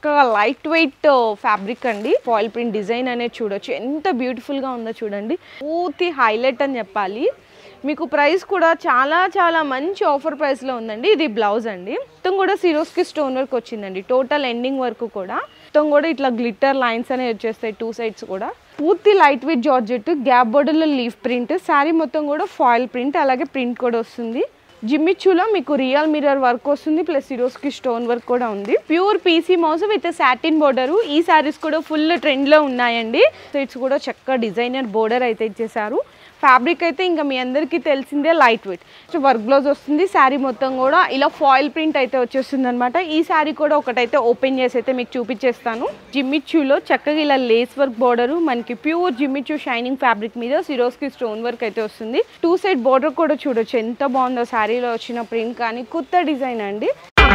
చక్కగా light weight fabric అండి foil print design అనేది చూడొచ్చు ఎంత బ్యూటిఫుల్గా ఉందో చూడండి పూర్తి హైలైట్ అని చెప్పాలి మీకు ప్రైస్ కూడా చాలా చాలా మంచి ఆఫర్ ప్రైస్లో ఉందండి ఇది బ్లౌజ్ అండి మొత్తం కూడా సిరోస్కి స్టోన్ వర్క్ వచ్చిందండి టోటల్ ఎండింగ్ వరకు కూడా మొత్తం కూడా ఇట్లా గ్లిట్టర్ లైన్స్ అనేవి వచ్చేస్తాయి టూ సైడ్స్ కూడా పూర్తి లైట్ వెయిట్ జార్జెట్ గ్యాప్ బోర్డర్లో లీఫ్ ప్రింట్ శారీ మొత్తం కూడా ఫాయిల్ ప్రింట్ అలాగే ప్రింట్ కూడా వస్తుంది జిమ్మిచ్చులో మీకు రియల్ మిర్రర్ వర్క్ వస్తుంది ప్లస్ ఈరోజుకి స్టోన్ వర్క్ కూడా ఉంది pure PC mouse with satin border ఈ శారీస్ కూడా ఫుల్ ట్రెండ్లో ఉన్నాయండి సో ఇట్స్ కూడా చక్కగా డిజైనర్ బోర్డర్ అయితే ఇచ్చేసారు ఫ్యాబ్రిక్ అయితే ఇంకా మీ అందరికీ తెలిసిందే light weight so work blouse వస్తుంది శారీ మొత్తం కూడా ఇలా ఫాయిల్ ప్రింట్ అయితే వచ్చేస్తుంది అనమాట ఈ శారీ కూడా ఒకటైతే ఓపెన్ చేసి అయితే మీకు చూపించేస్తాను జిమ్మిచ్యూలో చక్కగా ఇలా లేస్ వర్క్ బోర్డర్ మనకి ప్యూర్ జిమ్మిచ్యూ షైనింగ్ ఫ్యాబ్రిక్ మీద సిరోస్కి స్టోన్ వర్క్ అయితే వస్తుంది టూ సైడ్ బోర్డర్ కూడా చూడొచ్చు ఎంత బాగుందో శారీలో వచ్చిన ప్రింట్ కానీ కొత్త డిజైన్ అండి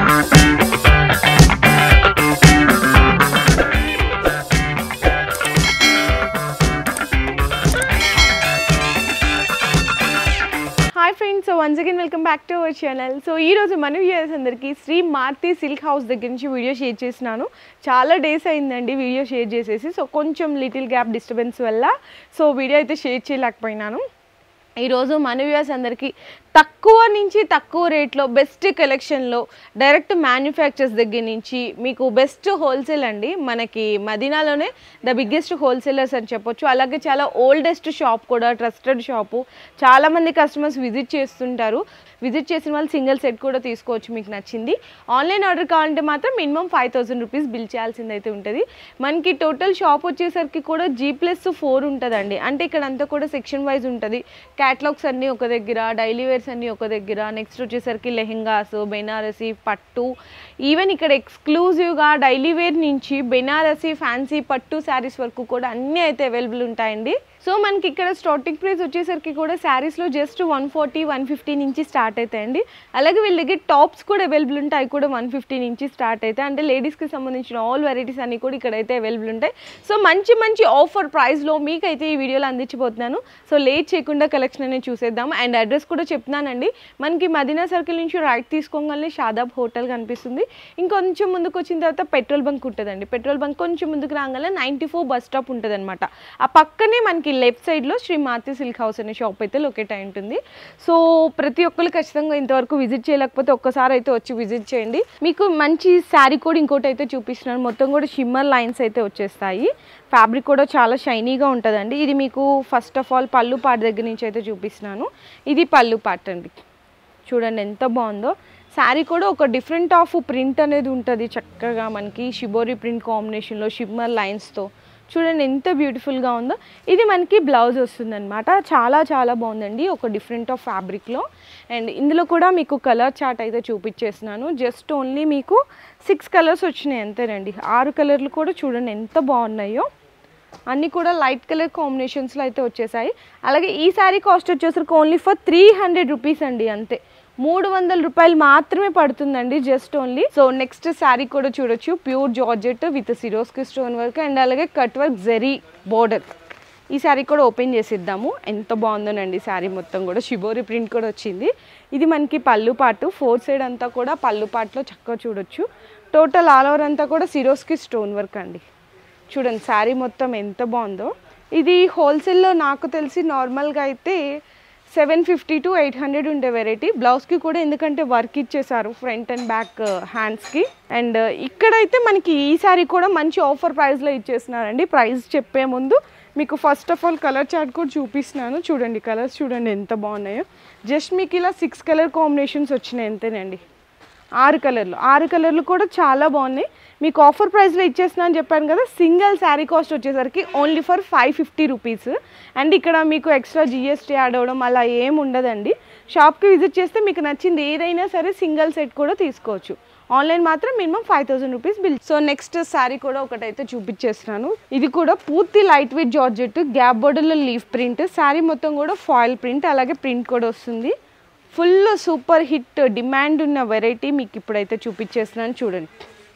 hi friends so once again welcome back to our channel so ఈ రోజు మన వ్యూయర్స్ అందరికీ శ్రీ మార్తి సిల్క్ హౌస్ దగ్గర నుంచి వీడియో షేర్ చేసినాను చాలా డేస్ అయిందండి వీడియో షేర్ చేసేసి సో కొంచెం లిటిల్ గ్యాప్ డిస్టర్బెన్స్ వల్ల సో వీడియో అయితే షేర్ చేయలేకపోయినాను ఈరోజు మన వ్యూయర్స్ అందరికీ తక్కువ నుంచి తక్కువ రేట్లో బెస్ట్ కలెక్షన్లో డైరెక్ట్ మ్యానుఫ్యాక్చర్స్ దగ్గర నుంచి మీకు బెస్ట్ హోల్సేల్ అండి మనకి మదీనాలోనే ద బిగ్గెస్ట్ హోల్సేలర్స్ అని చెప్పొచ్చు అలాగే చాలా ఓల్డెస్ట్ షాప్ కూడా ట్రస్టెడ్ షాపు చాలామంది కస్టమర్స్ విజిట్ చేస్తుంటారు విజిట్ చేసిన వాళ్ళు సింగిల్ సెట్ కూడా తీసుకోవచ్చు మీకు నచ్చింది ఆన్లైన్ ఆర్డర్ కావాలంటే మాత్రం minimum five thousand rupees bill చేయాల్సింది అయితే ఉంటుంది మనకి టోటల్ షాప్ వచ్చేసరికి కూడా జీ ప్లస్ ఫోర్ ఉంటుందండి అంటే ఇక్కడ అంతా కూడా సెక్షన్ వైజ్ ఉంటుంది క్యాటలాగ్స్ అన్నీ ఒక దగ్గర డైలీ వేర్స్ అన్నీ ఒక దగ్గర నెక్స్ట్ వచ్చేసరికి లెహెంగాస్ బెనారసి పట్టు ఈవెన్ ఇక్కడ ఎక్స్క్లూజివ్గా డైలీ వేర్ నుంచి బెనారసి ఫ్యాన్సీ పట్టు శారీస్ వరకు కూడా అన్నీ అయితే అవైలబుల్ ఉంటాయండి సో మనకి ఇక్కడ స్టార్టింగ్ ప్రైస్ వచ్చేసరికి కూడా శారీస్లో just one forty one fifty నుంచి స్టార్ట్ అవుతాయండి అలాగే వీళ్ళ దగ్గర టాప్స్ కూడా అవైలబుల్ ఉంటాయి అవి కూడా వన్ ఫిఫ్టీ నుంచి స్టార్ట్ అవుతాయి అంటే లేడీస్కి సంబంధించిన ఆల్ వెరైటీస్ అన్ని కూడా ఇక్కడైతే అవైలబుల్ ఉంటాయి సో మంచి మంచి ఆఫర్ ప్రైస్లో మీకైతే ఈ వీడియోలో అందించబోతున్నాను సో లేట్ చేయకుండా కలెక్షన్ అనేది చూసేద్దాం అండ్ అడ్రస్ కూడా చెప్తున్నానండి మనకి మదీనా సర్కిల్ నుంచి రైట్ తీసుకోగానే షాదాబ్ హోటల్ కనిపిస్తుంది ఇంకొంచెం ముందుకు వచ్చిన తర్వాత పెట్రోల్ బంక్ ఉంటుందండి పెట్రోల్ బంక్ కొంచెం ముందుకు రాగానే నైంటీ ఫోర్ బస్ స్టాప్ ఉంటుంది అనమాట ఆ పక్కనే మనకి లెఫ్ట్ సైడ్లో శ్రీ మాతి సిల్క్ హౌస్ అనే షాప్ అయితే లొకేట్ అయి ఉంటుంది సో ప్రతి ఒక్కరు ఖచ్చితంగా ఇంతవరకు విజిట్ చేయలేకపోతే ఒక్కసారి అయితే వచ్చి విజిట్ చేయండి మీకు మంచి శారీ కూడా ఇంకోటి అయితే చూపిస్తున్నాను మొత్తం కూడా షిమ్మర్ లైన్స్ అయితే వచ్చేస్తాయి ఫ్యాబ్రిక్ కూడా చాలా షైనీగా ఉంటుందండి ఇది మీకు ఫస్ట్ ఆఫ్ ఆల్ పళ్ళు పాట దగ్గర నుంచి అయితే చూపిస్తున్నాను ఇది పళ్ళు పాట అండి చూడండి ఎంత బాగుందో శారీ కూడా ఒక డిఫరెంట్ ఆఫ్ ప్రింట్ అనేది ఉంటుంది చక్కగా మనకి షిబోరి ప్రింట్ కాంబినేషన్లో షిమ్మర్ లైన్స్తో చూడండి ఎంత బ్యూటిఫుల్గా ఉందో ఇది మనకి బ్లౌజ్ వస్తుందన్నమాట చాలా చాలా బాగుందండి ఒక డిఫరెంట్ ఆఫ్ ఫ్యాబ్రిక్లో అండ్ ఇందులో కూడా మీకు కలర్ చార్ట్ అయితే చూపించేస్తున్నాను జస్ట్ ఓన్లీ మీకు సిక్స్ కలర్స్ వచ్చినాయి అంతేనండి ఆరు కలర్లు కూడా చూడండి ఎంత బాగున్నాయో అన్నీ కూడా లైట్ కలర్ కాంబినేషన్స్లో అయితే వచ్చేసాయి అలాగే ఈ శారీ కాస్ట్ వచ్చేసరికి only for three hundred rupees అండి అంతే మూడు వందల రూపాయలు మాత్రమే పడుతుందండి just only so next sari కూడా చూడొచ్చు pure georgette with Swarovski stone work and అలాగే కట్ వర్క్ జెరీ బోర్డర్ ఈ శారీ కూడా ఓపెన్ చేసిద్దాము ఎంత బాగుందోనండి శారీ మొత్తం కూడా షిబోరి ప్రింట్ కూడా వచ్చింది ఇది మనకి పళ్ళు పాటు ఫోర్ సైడ్ అంతా కూడా పళ్ళు పాటలో చక్కగా చూడొచ్చు టోటల్ ఆల్ ఓవర్ అంతా కూడా సిరోస్కి స్టోన్ వర్క్ అండి చూడండి శారీ మొత్తం ఎంత బాగుందో ఇది హోల్సేల్లో నాకు తెలిసి నార్మల్గా అయితే seven fifty to eight hundred ఉండే వెరైటీ బ్లౌజ్కి కూడా ఎందుకంటే వర్క్ ఇచ్చేసారు ఫ్రంట్ అండ్ బ్యాక్ హ్యాండ్స్కి అండ్ ఇక్కడైతే మనకి ఈ శారీ కూడా మంచి ఆఫర్ ప్రైస్లో ఇచ్చేస్తున్నారండి ప్రైస్ చెప్పే ముందు మీకు first of all colour chart కూడా చూపిస్తున్నాను చూడండి కలర్స్ చూడండి ఎంత బాగున్నాయో జస్ట్ మీకు ఇలా సిక్స్ కలర్ కాంబినేషన్స్ వచ్చినాయి అంతేనండి ఆరు కలర్లు ఆరు కలర్లు కూడా చాలా బాగున్నాయి మీకు ఆఫర్ ప్రైస్లో ఇచ్చేస్తున్నా అని చెప్పాను కదా సింగిల్ శారీ కాస్ట్ వచ్చేసరికి only for five fifty rupees and ఇక్కడ మీకు ఎక్స్ట్రా జిఎస్టీ యాడ్ అవ్వడం అలా ఏం ఉండదండి షాప్కి విజిట్ చేస్తే మీకు నచ్చింది ఏదైనా సరే సింగిల్ సెట్ కూడా తీసుకోవచ్చు ఆన్లైన్ మాత్రం minimum five thousand rupees bill so next sari కూడా ఒకటైతే చూపించేస్తున్నాను ఇది కూడా పూర్తి లైట్ వెయిట్ జార్జెట్ గ్యాప్ బోర్డర్లో లీఫ్ ప్రింట్ శారీ మొత్తం కూడా ఫాయిల్ ప్రింట్ అలాగే ప్రింట్ కూడా వస్తుంది ఫుల్ సూపర్ హిట్ డిమాండ్ ఉన్న వెరైటీ మీకు ఇప్పుడైతే చూపించేస్తున్నాను చూడండి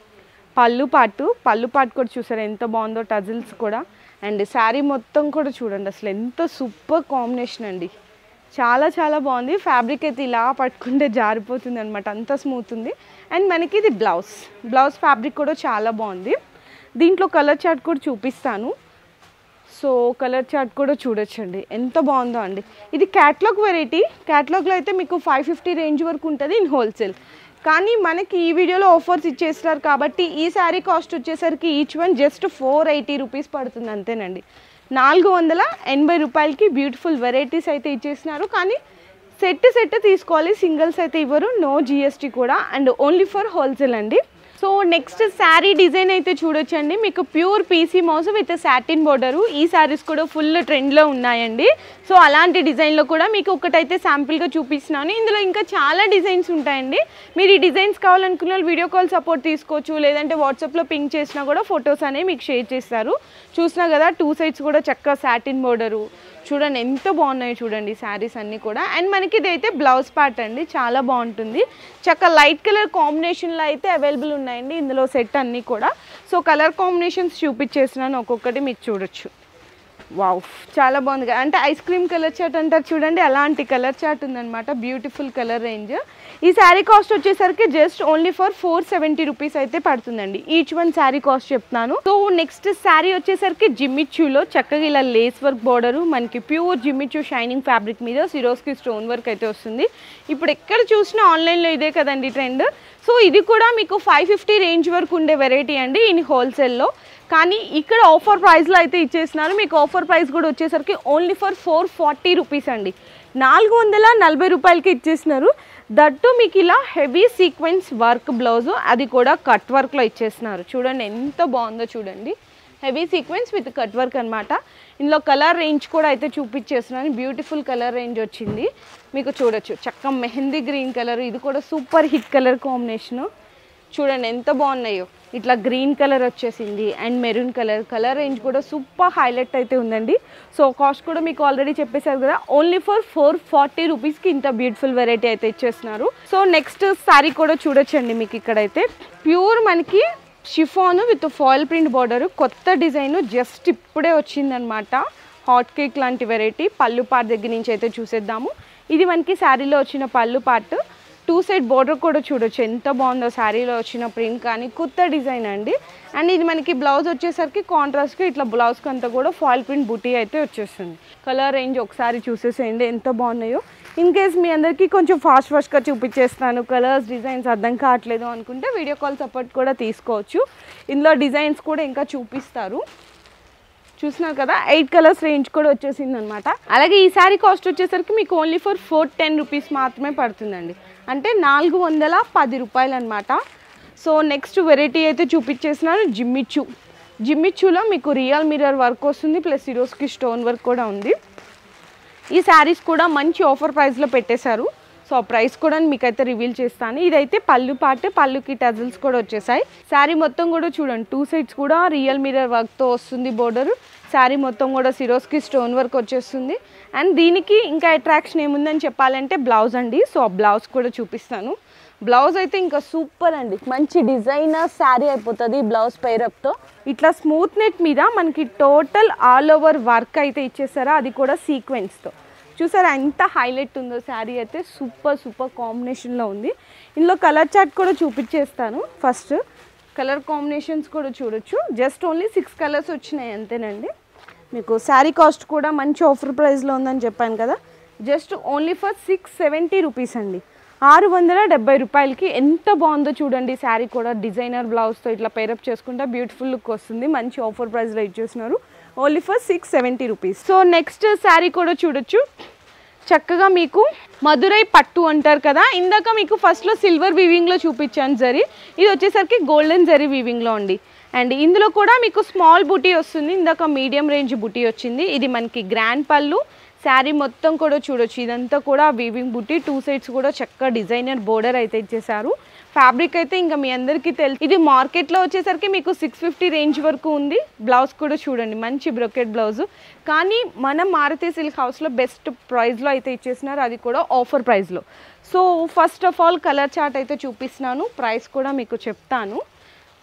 పళ్ళు పాటు పళ్ళు పాటు కూడా చూసారు ఎంత బాగుందో టజిల్స్ కూడా అండ్ శారీ మొత్తం కూడా చూడండి అసలు ఎంత సూపర్ కాంబినేషన్ అండి చాలా చాలా బాగుంది ఫ్యాబ్రిక్ అయితే ఇలా పట్టుకుంటే జారిపోతుంది అనమాట అంత స్మూత్ ఉంది అండ్ మనకి ఇది బ్లౌజ్ బ్లౌజ్ ఫ్యాబ్రిక్ కూడా చాలా బాగుంది దీంట్లో కలర్ చార్ట్ కూడా చూపిస్తాను సో కలర్ చార్ట్ కూడా చూడొచ్చండి ఎంత బాగుందో అండి ఇది క్యాట్లాగ్ వెరైటీ క్యాట్లాగ్లో అయితే మీకు ఫైవ్ ఫిఫ్టీ రేంజ్ వరకు ఉంటుంది ఇన్ హోల్సేల్ కానీ మనకి ఈ వీడియోలో ఆఫర్స్ ఇచ్చేస్తారు కాబట్టి ఈ శారీ కాస్ట్ వచ్చేసరికి each one just four eighty rupees పడుతుంది అంతేనండి నాలుగు వందల ఎనభై రూపాయలకి బ్యూటిఫుల్ వెరైటీస్ అయితే ఇచ్చేసినారు కానీ సెట్ సెట్ తీసుకోవాలి సింగిల్స్ అయితే ఇవ్వరు నో జిఎస్టీ కూడా అండ్ ఓన్లీ ఫర్ హోల్సేల్ అండి సో నెక్స్ట్ శారీ డిజైన్ అయితే చూడొచ్చండి మీకు pure PC mouse with satin border ఈ శారీస్ కూడా ఫుల్ ట్రెండ్లో ఉన్నాయండి సో అలాంటి డిజైన్లో కూడా మీకు ఒకటైతే శాంపిల్గా చూపిస్తున్నాను ఇందులో ఇంకా చాలా డిజైన్స్ ఉంటాయండి మీరు ఈ డిజైన్స్ కావాలనుకున్న వాళ్ళు వీడియో కాల్ సపోర్ట్ తీసుకోవచ్చు లేదంటే వాట్సాప్లో పింక్ చేసినా కూడా ఫొటోస్ అనేవి మీకు షేర్ చేస్తారు చూసినా కదా టూ సైడ్స్ కూడా చక్కగా సాటిన్ బోర్డరు చూడండి ఎంత బాగున్నాయో చూడండి శారీస్ అన్నీ కూడా అండ్ మనకి ఇదైతే బ్లౌజ్ పార్ట్ అండి చాలా బాగుంటుంది చక్క లైట్ కలర్ కాంబినేషన్లో అయితే అవైలబుల్ ఉన్నాయండి ఇందులో సెట్ అన్నీ కూడా సో కలర్ కాంబినేషన్స్ చూపించేసినాను ఒక్కొక్కటి మీకు చూడొచ్చు వావ్ చాలా బాగుంది కదా అంటే ఐస్ క్రీమ్ కలర్ చాట్ అంటారు చూడండి అలాంటి కలర్ చాట్ ఉందన్నమాట బ్యూటిఫుల్ కలర్ రేంజ్ ఈ శారీ కాస్ట్ వచ్చేసరికి just only for four seventy rupees అయితే పడుతుందండి ఈచ్ వన్ శారీ కాస్ట్ చెప్తున్నాను సో నెక్స్ట్ శారీ వచ్చేసరికి జిమ్మిచ్యూలో చక్కగా ఇలా లేస్ వర్క్ బార్డరు మనకి ప్యూర్ జిమ్మిచ్యూ షైనింగ్ ఫ్యాబ్రిక్ మీద సిరోస్కి స్టోన్ వర్క్ అయితే వస్తుంది ఇప్పుడు ఎక్కడ చూసినా ఆన్లైన్లో ఇదే కదండి ట్రెండ్ సో ఇది కూడా మీకు ఫైవ్ ఫిఫ్టీ రేంజ్ వరకు ఉండే వెరైటీ అండి ఇన్ హోల్సేల్లో కానీ ఇక్కడ ఆఫర్ ప్రైస్లో అయితే ఇచ్చేసినారు మీకు ఆఫర్ ప్రైస్ కూడా వచ్చేసరికి only for four forty rupees అండి నాలుగు వందల నలభై రూపాయలకి ఇచ్చేసినారు దట్టు మీకు ఇలా హెవీ సీక్వెన్స్ వర్క్ బ్లౌజ్ అది కూడా కట్ వర్క్లో ఇచ్చేసినారు చూడండి ఎంత బాగుందో చూడండి heavy sequence with cut work అనమాట ఇందులో కలర్ రేంజ్ కూడా అయితే చూపించేస్తున్నాను బ్యూటిఫుల్ కలర్ రేంజ్ వచ్చింది మీకు చూడొచ్చు చక్క మెహందీ గ్రీన్ కలర్ ఇది కూడా సూపర్ హిట్ కలర్ కాంబినేషను చూడండి ఎంత బాగున్నాయో ఇట్లా గ్రీన్ కలర్ వచ్చేసింది and maroon colour colour range కూడా సూపర్ హైలైట్ అయితే ఉందండి సో కాస్ట్ కూడా మీకు ఆల్రెడీ చెప్పేశారు కదా ఓన్లీ ఫర్ ఫోర్ ఫార్టీ రూపీస్కి ఇంత బ్యూటిఫుల్ వెరైటీ అయితే ఇచ్చేస్తున్నారు సో నెక్స్ట్ శారీ కూడా చూడొచ్చండి మీకు ఇక్కడైతే ప్యూర్ మనకి chiffon with foil print border కొత్త డిజైన్ జస్ట్ ఇప్పుడే వచ్చిందనమాట హాట్ కేక్ లాంటి వెరైటీ పళ్ళు పార్ట్ దగ్గర నుంచి అయితే చూసేద్దాము ఇది మనకి శారీలో వచ్చిన పళ్ళు పార్ట్ టూ సైడ్ బోర్డర్ కూడా చూడొచ్చు ఎంత బాగుందో శారీలో వచ్చిన ప్రింట్ కానీ కొత్త డిజైన్ అండి అండ్ ఇది మనకి బ్లౌజ్ వచ్చేసరికి కాంట్రాస్ట్గా ఇట్లా బ్లౌజ్కి అంతా కూడా ఫాయిల్ ప్రింట్ బుటీ అయితే వచ్చేస్తుంది కలర్ రేంజ్ ఒకసారి చూసేసేయండి ఎంత బాగున్నాయో ఇన్ కేస్ మీ అందరికీ కొంచెం ఫాస్ట్ ఫాస్ట్గా చూపించేస్తాను కలర్స్ డిజైన్స్ అర్థం కావట్లేదు అనుకుంటే వీడియో కాల్ సపోర్ట్ కూడా తీసుకోవచ్చు ఇందులో డిజైన్స్ కూడా ఇంకా చూపిస్తారు చూస్తున్నారు కదా ఎయిట్ కలర్స్ రేంజ్ కూడా వచ్చేసింది అనమాట అలాగే ఈ సారీ కాస్ట్ వచ్చేసరికి మీకు only for four ten rupees మాత్రమే పడుతుందండి అంటే నాలుగు వందల పది రూపాయలు అనమాట సో నెక్స్ట్ వెరైటీ అయితే చూపించేసినాను జిమ్మిచ్చు జిమ్మిచ్చులో మీకు రియల్ మిర్రర్ వర్క్ వస్తుంది ప్లస్ ఈరోజుకి స్టోన్ వర్క్ కూడా ఉంది ఈ శారీస్ కూడా మంచి ఆఫర్ ప్రైస్లో పెట్టేశారు సో ఆ ప్రైస్ కూడా మీకైతే రివీల్ చేస్తాను ఇదైతే పళ్ళు పాటు పళ్ళుకి టజల్స్ కూడా వచ్చేసాయి శారీ మొత్తం కూడా చూడండి టూ సైడ్స్ కూడా రియల్ మిర్రర్ వర్క్తో వస్తుంది బోర్డర్ శారీ మొత్తం కూడా సిరోస్కి స్టోన్ వర్క్ వచ్చేస్తుంది అండ్ దీనికి ఇంకా అట్రాక్షన్ ఏముందని చెప్పాలంటే బ్లౌజ్ అండి సో ఆ బ్లౌజ్ కూడా చూపిస్తాను బ్లౌజ్ అయితే ఇంకా సూపర్ అండి మంచి డిజైనర్ శారీ అయిపోతుంది బ్లౌజ్ పైరప్తో ఇట్లా స్మూత్ నెట్ మీద మనకి టోటల్ ఆల్ ఓవర్ వర్క్ అయితే ఇచ్చేసారా అది కూడా సీక్వెన్స్తో చూసారా ఎంత హైలైట్ ఉందో శారీ అయితే సూపర్ సూపర్ కాంబినేషన్లో ఉంది ఇందులో కలర్ చార్ట్ కూడా చూపించేస్తాను ఫస్ట్ కలర్ కాంబినేషన్స్ కూడా చూడొచ్చు జస్ట్ ఓన్లీ సిక్స్ కలర్స్ వచ్చినాయి అంతేనండి మీకు శారీ కాస్ట్ కూడా మంచి ఆఫర్ ప్రైస్లో ఉందని చెప్పాను కదా just only for six seventy rupees అండి ఆరు వందల డెబ్బై రూపాయలకి ఎంత బాగుందో చూడండి శారీ కూడా డిజైనర్ బ్లౌజ్తో ఇట్లా పేరప్ చేసుకుంటే బ్యూటిఫుల్ లుక్ వస్తుంది మంచి ఆఫర్ ప్రైస్లో ఇచ్చేస్తున్నారు only for six seventy rupees so next sari కూడా చూడొచ్చు చక్కగా మీకు మధురై పట్టు అంటారు కదా ఇందాక మీకు ఫస్ట్లో సిల్వర్ వీవింగ్లో చూపించాను జరీ ఇది వచ్చేసరికి గోల్డెన్ జరీ వీవింగ్లో అండి అండ్ ఇందులో కూడా మీకు స్మాల్ బుటీ వస్తుంది ఇందాక మీడియం రేంజ్ బుటీ వచ్చింది ఇది మనకి గ్రాండ్ పళ్ళు శారీ మొత్తం కూడా చూడొచ్చు ఇదంతా కూడా వీవింగ్ బుట్టి టూ సైడ్స్ కూడా చక్కగా డిజైనర్ బోర్డర్ అయితే ఇచ్చేసారు ఫ్యాబ్రిక్ అయితే ఇంకా మీ అందరికీ తెలుసు ఇది మార్కెట్లో వచ్చేసరికి మీకు సిక్స్ ఫిఫ్టీ రేంజ్ వరకు ఉంది బ్లౌజ్ కూడా చూడండి మంచి బ్రొకెట్ బ్లౌజ్ కానీ మనం మారుతి సిల్క్ హౌస్లో బెస్ట్ ప్రైస్లో అయితే ఇచ్చేసినారు అది కూడా ఆఫర్ ప్రైస్లో so first of all colour chart అయితే చూపిస్తున్నాను ప్రైస్ కూడా మీకు చెప్తాను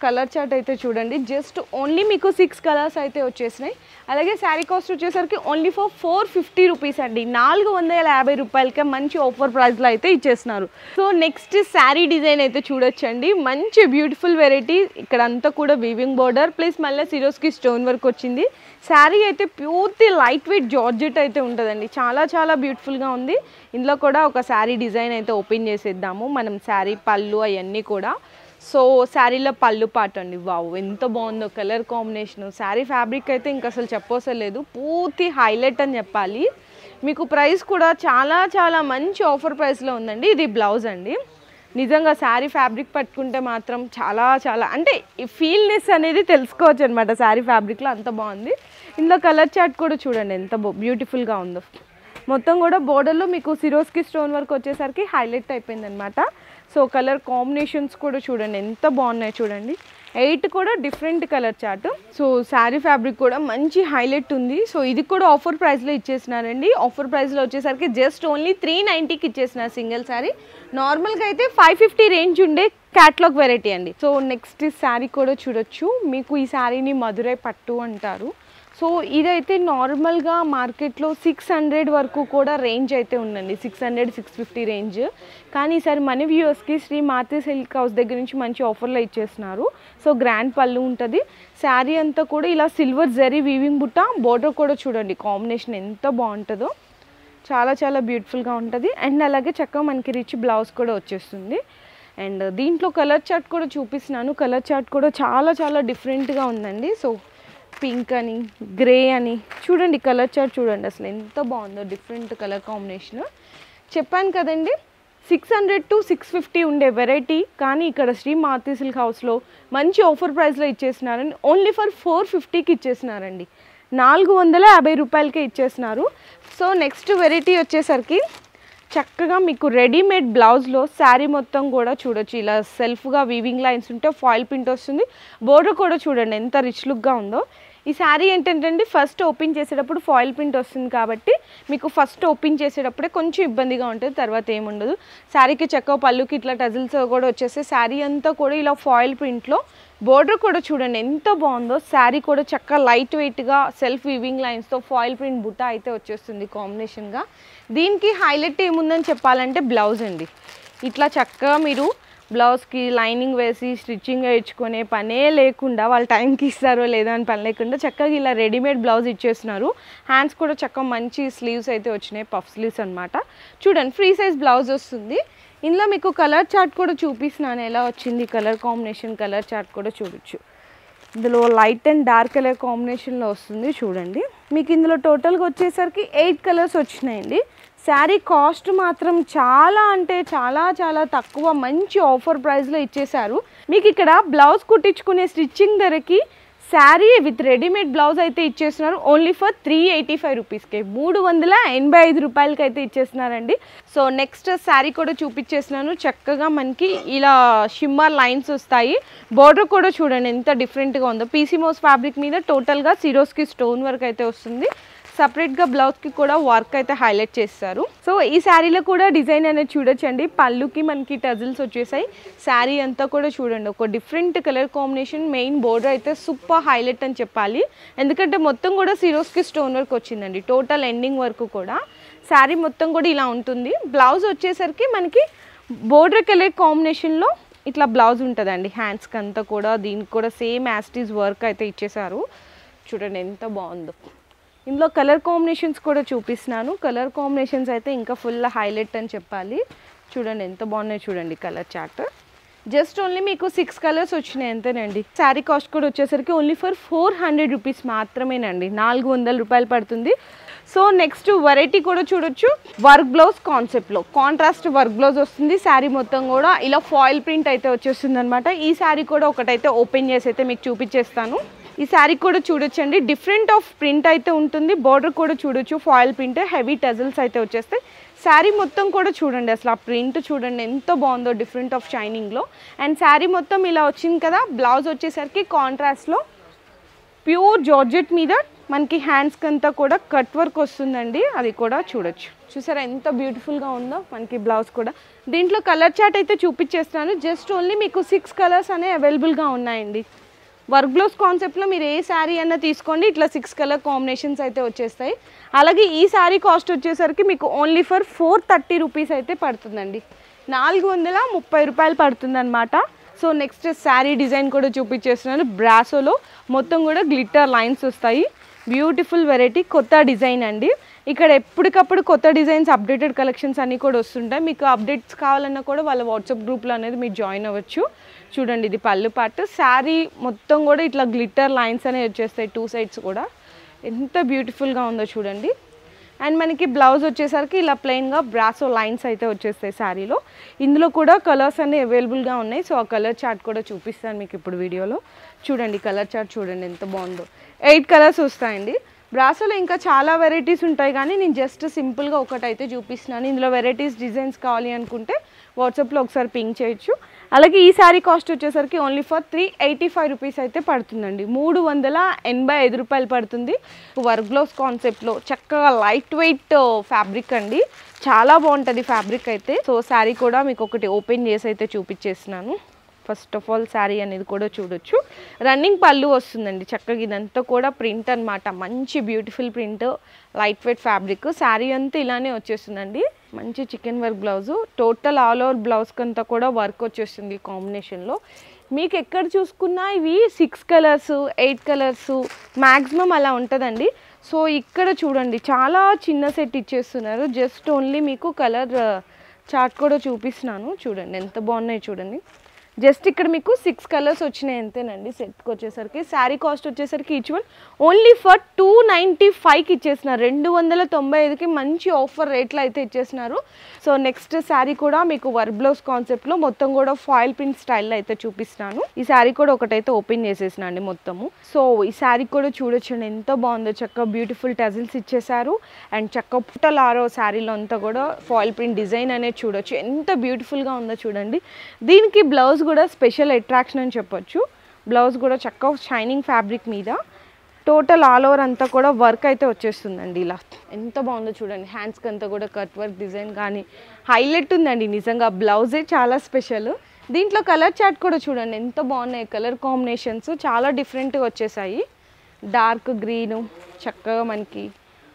కలర్ చార్ట్ అయితే చూడండి జస్ట్ ఓన్లీ మీకు సిక్స్ కలర్స్ అయితే వచ్చేసినాయి అలాగే శారీ కాస్ట్ వచ్చేసరికి only for four fifty rupees అండి నాలుగు వందల యాభై రూపాయలకే మంచి ఆఫర్ ప్రైస్లో అయితే ఇచ్చేస్తున్నారు సో నెక్స్ట్ శారీ డిజైన్ అయితే చూడొచ్చండి మంచి బ్యూటిఫుల్ వెరైటీ ఇక్కడ అంతా కూడా వీవింగ్ బోర్డర్ ప్లస్ మళ్ళీ సిరోస్కి స్టోన్ వర్క్ వచ్చింది శారీ అయితే పూర్తి లైట్ వెయిట్ జార్జెట్ అయితే ఉంటుందండి చాలా చాలా బ్యూటిఫుల్గా ఉంది ఇందులో కూడా ఒక శారీ డిజైన్ అయితే ఓపెన్ చేసేద్దాము మనం శారీ పళ్ళు అవన్నీ కూడా సో శారీలో పళ్ళు పాట అండి వావ్ ఎంత బాగుందో కలర్ కాంబినేషన్ శారీ ఫ్యాబ్రిక్ అయితే ఇంకా అసలు చెప్పవసలేదు పూర్తి హైలైట్ అని చెప్పాలి మీకు ప్రైస్ కూడా చాలా చాలా మంచి ఆఫర్ ప్రైస్లో ఉందండి ఇది బ్లౌజ్ అండి నిజంగా శారీ ఫ్యాబ్రిక్ పట్టుకుంటే మాత్రం చాలా చాలా అంటే ఈ ఫీల్నెస్ అనేది తెలుసుకోవచ్చు అనమాట శారీ ఫ్యాబ్రిక్లో అంత బాగుంది ఇందులో కలర్ చార్ట్ కూడా చూడండి ఎంత బ్యూటిఫుల్గా ఉందో మొత్తం కూడా బోర్డర్లో మీకు సిరోస్కి స్టోన్ వర్క్ వచ్చేసరికి హైలైట్ అయిపోయింది అనమాట సో కలర్ కాంబినేషన్స్ కూడా చూడండి ఎంత బాగున్నాయి చూడండి ఎయిట్ కూడా different colour chart so sari fabric కూడా మంచి హైలైట్ ఉంది సో ఇది కూడా ఆఫర్ ప్రైస్లో ఇచ్చేసినారండి ఆఫర్ ప్రైస్లో వచ్చేసరికి జస్ట్ ఓన్లీ త్రీ నైంటీకి ఇచ్చేసినారు సింగిల్ శారీ నార్మల్గా అయితే ఫైవ్ ఫిఫ్టీ రేంజ్ ఉండే క్యాట్లాగ్ వెరైటీ అండి సో నెక్స్ట్ శారీ కూడా చూడొచ్చు మీకు ఈ శారీని మధురై పట్టు అంటారు సో ఇదైతే నార్మల్గా మార్కెట్లో సిక్స్ హండ్రెడ్ వరకు కూడా రేంజ్ అయితే ఉందండి six hundred six fifty range కానీ ఈసారి మన వ్యూవర్స్కి శ్రీ మాతే సిల్క్ హౌస్ దగ్గర నుంచి మంచి ఆఫర్లో ఇచ్చేస్తున్నారు సో గ్రాండ్ పళ్ళు ఉంటుంది శారీ అంతా కూడా ఇలా సిల్వర్ జరీ వీవింగ్ బుట్ట బోర్డర్ కూడా చూడండి కాంబినేషన్ ఎంత బాగుంటుందో చాలా చాలా బ్యూటిఫుల్గా ఉంటుంది అండ్ అలాగే చక్కగా మనకి రిచ్ బ్లౌజ్ కూడా వచ్చేస్తుంది అండ్ దీంట్లో కలర్ చార్ట్ కూడా చూపిస్తున్నాను కలర్ చార్ట్ కూడా చాలా చాలా డిఫరెంట్గా ఉందండి సో పింక్ అని గ్రే అని చూడండి కలర్ చార్ట్ చూడండి అసలు ఎంత బాగుందో డిఫరెంట్ కలర్ కాంబినేషన్ చెప్పాను కదండి six hundred to six fifty ఉండే వెరైటీ కానీ ఇక్కడ శ్రీ మారుతి సిల్క్ హౌస్లో మంచి ఆఫర్ ప్రైస్లో ఇచ్చేసినారండి ఓన్లీ ఫర్ ఫోర్ ఫిఫ్టీకి ఇచ్చేసినారండి నాలుగు వందల యాభై రూపాయలకే ఇచ్చేసినారు సో నెక్స్ట్ వెరైటీ వచ్చేసరికి చక్కగా మీకు రెడీమేడ్ బ్లౌజ్లో శారీ మొత్తం కూడా చూడొచ్చు ఇలా సెల్ఫ్గా వీవింగ్ లైన్స్ ఉంటే ఫాయిల్ ప్రింట్ వస్తుంది బోర్డర్ కూడా చూడండి ఎంత రిచ్ లుక్గా ఉందో ఈ శారీ ఏంటంటే ఫస్ట్ ఓపెన్ చేసేటప్పుడు ఫాయిల్ ప్రింట్ వస్తుంది కాబట్టి మీకు ఫస్ట్ ఓపెన్ చేసేటప్పుడే కొంచెం ఇబ్బందిగా ఉంటుంది తర్వాత ఏముండదు శారీకి చెక్క పళ్ళుకి ఇట్లా టజిల్స్ కూడా వచ్చేస్తే శారీ అంతా కూడా ఇలా ఫాయిల్ ప్రింట్లో బోర్డర్ కూడా చూడండి ఎంత బాగుందో శారీ కూడా చక్క లైట్ వెయిట్గా సెల్ఫ్ వీవింగ్ లైన్స్తో ఫాయిల్ ప్రింట్ బుట్ట అయితే వచ్చేస్తుంది కాంబినేషన్గా దీనికి హైలైట్ ఏముందని చెప్పాలంటే బ్లౌజ్ అండి ఇట్లా చక్కగా మీరు బ్లౌజ్కి లైనింగ్ వేసి స్టిచ్చింగ్ వేయించుకునే పనే లేకుండా వాళ్ళు టైంకి ఇస్తారో లేదో అని పని లేకుండా చక్కగా ఇలా రెడీమేడ్ బ్లౌజ్ ఇచ్చేస్తున్నారు హ్యాండ్స్ కూడా చక్కగా మంచి స్లీవ్స్ అయితే వచ్చినాయి పఫ్ స్లీవ్స్ అనమాట చూడండి ఫ్రీ సైజ్ బ్లౌజ్ వస్తుంది ఇందులో మీకు కలర్ చార్ట్ కూడా చూపిస్తున్నాను ఎలా వచ్చింది కలర్ కాంబినేషన్ కలర్ చార్ట్ కూడా చూడొచ్చు ఇందులో లైట్ అండ్ డార్క్ కలర్ కాంబినేషన్లో వస్తుంది చూడండి మీకు ఇందులో టోటల్గా వచ్చేసరికి ఎయిట్ కలర్స్ వచ్చినాయండి శారీ కాస్ట్ మాత్రం చాలా అంటే చాలా చాలా తక్కువ మంచి ఆఫర్ ప్రైస్లో ఇచ్చేశారు మీకు ఇక్కడ బ్లౌజ్ కుట్టించుకునే స్టిచ్చింగ్ ధరకి శారీ విత్ రెడీమేడ్ బ్లౌజ్ అయితే ఇచ్చేస్తున్నారు only for three eighty five రూపీస్కి మూడు వందల ఎనభై ఐదు రూపాయలకి అయితే ఇచ్చేస్తున్నారండి సో నెక్స్ట్ శారీ కూడా చూపించేస్తున్నాను చక్కగా మనకి ఇలా షిమ్మర్ లైన్స్ వస్తాయి బార్డర్ కూడా చూడండి ఎంత డిఫరెంట్గా ఉందో పీసీ మోస్ ఫ్యాబ్రిక్ మీద టోటల్గా సిరోస్కి స్టోన్ వర్క్ అయితే వస్తుంది సపరేట్గా బ్లౌజ్కి కూడా వర్క్ అయితే హైలైట్ చేస్తారు సో ఈ శారీలో కూడా డిజైన్ అనేది చూడొచ్చండి పళ్ళుకి మనకి టజిల్స్ వచ్చేసాయి శారీ అంతా కూడా చూడండి ఒక different colour combination main border అయితే సూపర్ హైలైట్ అని చెప్పాలి ఎందుకంటే మొత్తం కూడా సిరోస్కి స్టోన్ వర్క్ వచ్చిందండి టోటల్ ఎండింగ్ వరకు కూడా శారీ మొత్తం కూడా ఇలా ఉంటుంది బ్లౌజ్ వచ్చేసరికి మనకి బోర్డర్ కలర్ కాంబినేషన్లో ఇట్లా బ్లౌజ్ ఉంటుందండి హ్యాండ్స్కి అంతా కూడా దీనికి కూడా సేమ్ యాస్టీస్ వర్క్ అయితే ఇచ్చేసారు చూడండి ఎంత బాగుందో ఇందులో కలర్ కాంబినేషన్స్ కూడా చూపిస్తున్నాను కలర్ కాంబినేషన్స్ అయితే ఇంకా ఫుల్ హైలైట్ అని చెప్పాలి చూడండి ఎంత బాగున్నాయి చూడండి కలర్ చార్ట్ జస్ట్ ఓన్లీ మీకు సిక్స్ కలర్స్ వచ్చినాయి అంతేనండి శారీ కాస్ట్ కూడా వచ్చేసరికి only for four hundred rupees మాత్రమేనండి నాలుగు వందల రూపాయలు పడుతుంది సో నెక్స్ట్ వెరైటీ కూడా చూడొచ్చు వర్క్ బ్లౌజ్ కాన్సెప్ట్లో కాంట్రాస్ట్ వర్క్ బ్లౌజ్ వస్తుంది శారీ మొత్తం కూడా ఇలా ఫాయిల్ ప్రింట్ అయితే వచ్చేస్తుంది అనమాట ఈ శారీ కూడా ఒకటైతే ఓపెన్ చేసి అయితే మీకు చూపించేస్తాను ఈ శారీ కూడా చూడొచ్చండి డిఫరెంట్ ఆఫ్ ప్రింట్ అయితే ఉంటుంది బార్డర్ కూడా చూడొచ్చు ఫాయిల్ ప్రింట్ హెవీ టజల్స్ అయితే వచ్చేస్తాయి శారీ మొత్తం కూడా చూడండి అసలు ఆ ప్రింట్ చూడండి ఎంత బాగుందో డిఫరెంట్ ఆఫ్ షైనింగ్లో అండ్ శారీ మొత్తం ఇలా వచ్చింది కదా బ్లౌజ్ వచ్చేసరికి కాంట్రాస్ట్లో ప్యూర్ జార్జెట్ మీద మనకి హ్యాండ్స్కి అంతా కూడా కట్ వర్క్ వస్తుందండి అది కూడా చూడొచ్చు చూసారా ఎంత బ్యూటిఫుల్గా ఉందో మనకి బ్లౌజ్ కూడా దీంట్లో కలర్ చార్ట్ అయితే చూపించేస్తాను జస్ట్ ఓన్లీ మీకు సిక్స్ కలర్స్ అనేవి అవైలబుల్గా ఉన్నాయండి వర్క్ బ్లౌజ్ కాన్సెప్ట్లో మీరు ఏ శారీ అన్నా తీసుకోండి ఇట్లా సిక్స్ కలర్ కాంబినేషన్స్ అయితే వచ్చేస్తాయి అలాగే ఈ శారీ కాస్ట్ వచ్చేసరికి మీకు only for four thirty rupees అయితే పడుతుందండి నాలుగు వందల ముప్పై రూపాయలు పడుతుందన్నమాట సో నెక్స్ట్ శారీ డిజైన్ కూడా చూపించేస్తున్నాను బ్రాసోలో మొత్తం కూడా గ్లిట్టర్ లైన్స్ వస్తాయి బ్యూటిఫుల్ వెరైటీ కొత్త డిజైన్ అండి ఇక్కడ ఎప్పటికప్పుడు కొత్త డిజైన్స్ అప్డేటెడ్ కలెక్షన్స్ అన్నీ కూడా వస్తుంటాయి మీకు అప్డేట్స్ కావాలన్నా కూడా వాళ్ళ వాట్సాప్ గ్రూప్లో అనేది మీరు జాయిన్ అవ్వచ్చు చూడండి ఇది పళ్ళు పాటు శారీ మొత్తం కూడా ఇట్లా గ్లిట్టర్ లైన్స్ అనేవి వచ్చేస్తాయి టూ సైడ్స్ కూడా ఎంత బ్యూటిఫుల్గా ఉందో చూడండి అండ్ మనకి బ్లౌజ్ వచ్చేసరికి ఇలా ప్లెయిన్గా బ్రాసో లైన్స్ అయితే వచ్చేస్తాయి శారీలో ఇందులో కూడా కలర్స్ అన్ని అవైలబుల్గా ఉన్నాయి సో ఆ కలర్ చార్ట్ కూడా చూపిస్తాను మీకు ఇప్పుడు వీడియోలో చూడండి కలర్ చార్ట్ చూడండి ఎంత బాగుందో ఎయిట్ కలర్స్ వస్తాయండి బ్రాసోలో ఇంకా చాలా వెరైటీస్ ఉంటాయి కానీ నేను జస్ట్ సింపుల్గా ఒకటైతే చూపిస్తున్నాను ఇందులో వెరైటీస్ డిజైన్స్ కావాలి అనుకుంటే వాట్సాప్లో ఒకసారి పింక్ చేయొచ్చు అలాగే ఈ శారీ కాస్ట్ వచ్చేసరికి only for three eighty five rupees అయితే పడుతుందండి మూడు వందల ఎనభై ఐదు రూపాయలు పడుతుంది వర్క్ బ్లౌజ్ కాన్సెప్ట్లో చక్కగా లైట్ వెయిట్ ఫ్యాబ్రిక్ అండి చాలా బాగుంటుంది ఫ్యాబ్రిక్ అయితే సో శారీ కూడా మీకు ఒకటి ఓపెన్ చేసి అయితే చూపించేస్తున్నాను ఫస్ట్ ఆఫ్ ఆల్ శారీ అనేది కూడా చూడొచ్చు రన్నింగ్ పళ్ళు వస్తుందండి చక్కగా ఇదంతా కూడా ప్రింట్ అన్నమాట మంచి beautiful print light weight fabric sari అంతా ఇలానే వచ్చేస్తుందండి మంచి chicken work blouse total all over బ్లౌజ్కి అంతా కూడా వర్క్ వచ్చేస్తుంది ఈ కాంబినేషన్లో మీకు ఎక్కడ చూసుకున్నా ఇవి six colours eight colours maximum అలా ఉంటుందండి సో ఇక్కడ చూడండి చాలా చిన్న సెట్ ఇచ్చేస్తున్నారు జస్ట్ ఓన్లీ మీకు కలర్ చార్ట్ కూడా చూపిస్తున్నాను చూడండి ఎంత బాగున్నాయి చూడండి జస్ట్ ఇక్కడ మీకు సిక్స్ కలర్స్ వచ్చినాయి అంతేనండి సెట్కి వచ్చేసరికి శారీ కాస్ట్ వచ్చేసరికి each one only for two ninety ఫైవ్కి ఇచ్చేసినారు రెండు వందల తొంభై ఐదుకి మంచి ఆఫర్ రేట్లో అయితే ఇచ్చేసినారు సో నెక్స్ట్ శారీ కూడా మీకు వర్క్ బ్లౌజ్ కాన్సెప్ట్లో మొత్తం కూడా ఫాయిల్ ప్రింట్ స్టైల్లో అయితే చూపిస్తున్నాను ఈ శారీ కూడా ఒకటైతే ఓపెన్ చేసేసిన అండి మొత్తము సో ఈ శారీ కూడా చూడొచ్చండి ఎంత బాగుందో చక్క బ్యూటిఫుల్ టజిల్స్ ఇచ్చేసారు అండ్ చక్క పుట్టల ఆరో శారీలో అంతా కూడా ఫాయిల్ ప్రింట్ డిజైన్ అనేది చూడొచ్చు ఎంత బ్యూటిఫుల్గా ఉందో చూడండి దీనికి బ్లౌజ్ కూడా స్పెషల్ అట్రాక్షన్ అని చెప్పొచ్చు బ్లౌజ్ కూడా చక్క షైనింగ్ ఫ్యాబ్రిక్ మీద టోటల్ ఆల్ ఓవర్ అంతా కూడా వర్క్ అయితే వచ్చేస్తుందండి ఇలా ఎంత బాగుందో చూడండి హ్యాండ్స్కి అంతా కూడా కట్ వర్క్ డిజైన్ కానీ హైలైట్ ఉందండి నిజంగా బ్లౌజే చాలా స్పెషల్ దీంట్లో కలర్ చార్ట్ కూడా చూడండి ఎంత బాగున్నాయి కలర్ కాంబినేషన్స్ చాలా డిఫరెంట్గా వచ్చేసాయి డార్క్ గ్రీను చక్కగా మనకి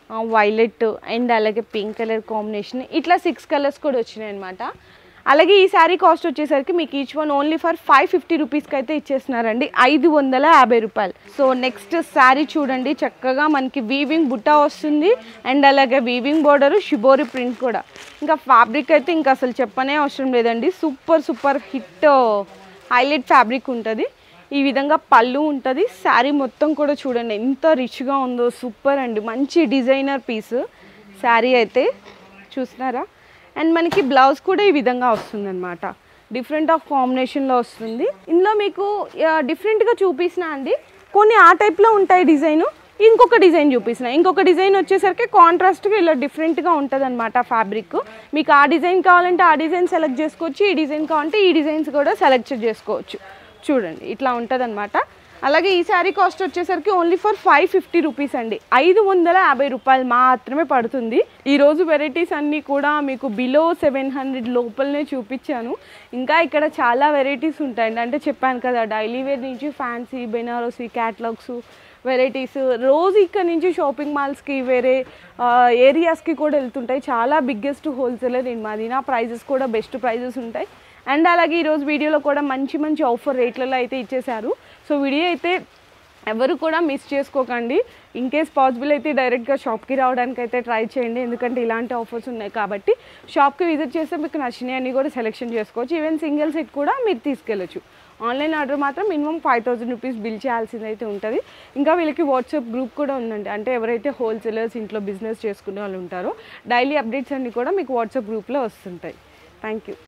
వైలెట్ అండ్ అలాగే పింక్ కలర్ కాంబినేషన్ ఇట్లా సిక్స్ కలర్స్ కూడా వచ్చినాయి అనమాట అలాగే ఈ శారీ కాస్ట్ వచ్చేసరికి మీకు each one only for five fifty రూపీస్కి అయితే ఇచ్చేస్తున్నారండి ఐదు వందల యాభై రూపాయలు సో నెక్స్ట్ శారీ చూడండి చక్కగా మనకి వీవింగ్ బుట్ట వస్తుంది అండ్ అలాగే వీవింగ్ బోర్డర్ షిబోరి ప్రింట్ కూడా ఇంకా ఫ్యాబ్రిక్ అయితే ఇంకా అసలు చెప్పనే అవసరం లేదండి super super hit highlight fabric ఉంటుంది ఈ విధంగా పళ్ళు ఉంటుంది శారీ మొత్తం కూడా చూడండి ఎంత రిచ్గా ఉందో సూపర్ అండి మంచి డిజైనర్ పీస్ శారీ అయితే చూస్తున్నారా అండ్ మనకి బ్లౌజ్ కూడా ఈ విధంగా వస్తుంది అనమాట డిఫరెంట్ ఆఫ్ కాంబినేషన్లో వస్తుంది ఇందులో మీకు డిఫరెంట్గా చూపిస్తున్నా అండి కొన్ని ఆ టైప్లో ఉంటాయి డిజైన్ ఇంకొక డిజైన్ చూపిస్తున్నా ఇంకొక డిజైన్ వచ్చేసరికి కాంట్రాస్ట్గా ఇలా డిఫరెంట్గా ఉంటుంది అనమాట ఫ్యాబ్రిక్ మీకు ఆ డిజైన్ కావాలంటే ఆ డిజైన్ సెలెక్ట్ చేసుకోవచ్చు ఈ డిజైన్ కావాలంటే ఈ డిజైన్స్ కూడా సెలెక్ట్ చేసుకోవచ్చు చూడండి ఇట్లా ఉంటుంది అలాగే ఈ శారీ కాస్ట్ వచ్చేసరికి only for five fifty rupees అండి ఐదు వందల యాభై రూపాయలు మాత్రమే పడుతుంది ఈరోజు వెరైటీస్ అన్నీ కూడా మీకు బిలో సెవెన్ హండ్రెడ్ లోపలనే చూపించాను ఇంకా ఇక్కడ చాలా వెరైటీస్ ఉంటాయండి అంటే చెప్పాను కదా డైలీ వేర్ నుంచి ఫ్యాన్సీ బెనారసీ క్యాటలాగ్స్ వెరైటీస్ రోజు ఇక్కడ నుంచి షాపింగ్ మాల్స్కి వేరే ఏరియాస్కి కూడా వెళ్తుంటాయి చాలా biggest wholesaler in Madina prices కూడా బెస్ట్ ప్రైజెస్ ఉంటాయి అండ్ అలాగే ఈరోజు వీడియోలో కూడా మంచి మంచి ఆఫర్ రేట్లలో అయితే ఇచ్చేశారు సో వీడియో అయితే ఎవరు కూడా మిస్ చేసుకోకండి ఇన్ కేస్ పాసిబుల్ అయితే డైరెక్ట్గా షాప్కి రావడానికి అయితే ట్రై చేయండి ఎందుకంటే ఇలాంటి ఆఫర్స్ ఉన్నాయి కాబట్టి షాప్కి విజిట్ చేస్తే మీకు నచ్చినవి అన్నీ కూడా సెలెక్షన్ చేసుకోవచ్చు ఈవెన్ సింగిల్ సెట్ కూడా మీరు తీసుకెళ్ళచ్చు ఆన్లైన్ ఆర్డర్ మాత్రం minimum five thousand rupees bill చేయాల్సింది అయితే ఉంటుంది ఇంకా వీళ్ళకి వాట్సాప్ గ్రూప్ కూడా ఉందండి అంటే ఎవరైతే హోల్సేలర్స్ ఇంట్లో బిజినెస్ చేసుకునే వాళ్ళు ఉంటారో డైలీ అప్డేట్స్ అన్నీ కూడా మీకు వాట్సాప్ గ్రూప్లో వస్తుంటాయి థ్యాంక్ యూ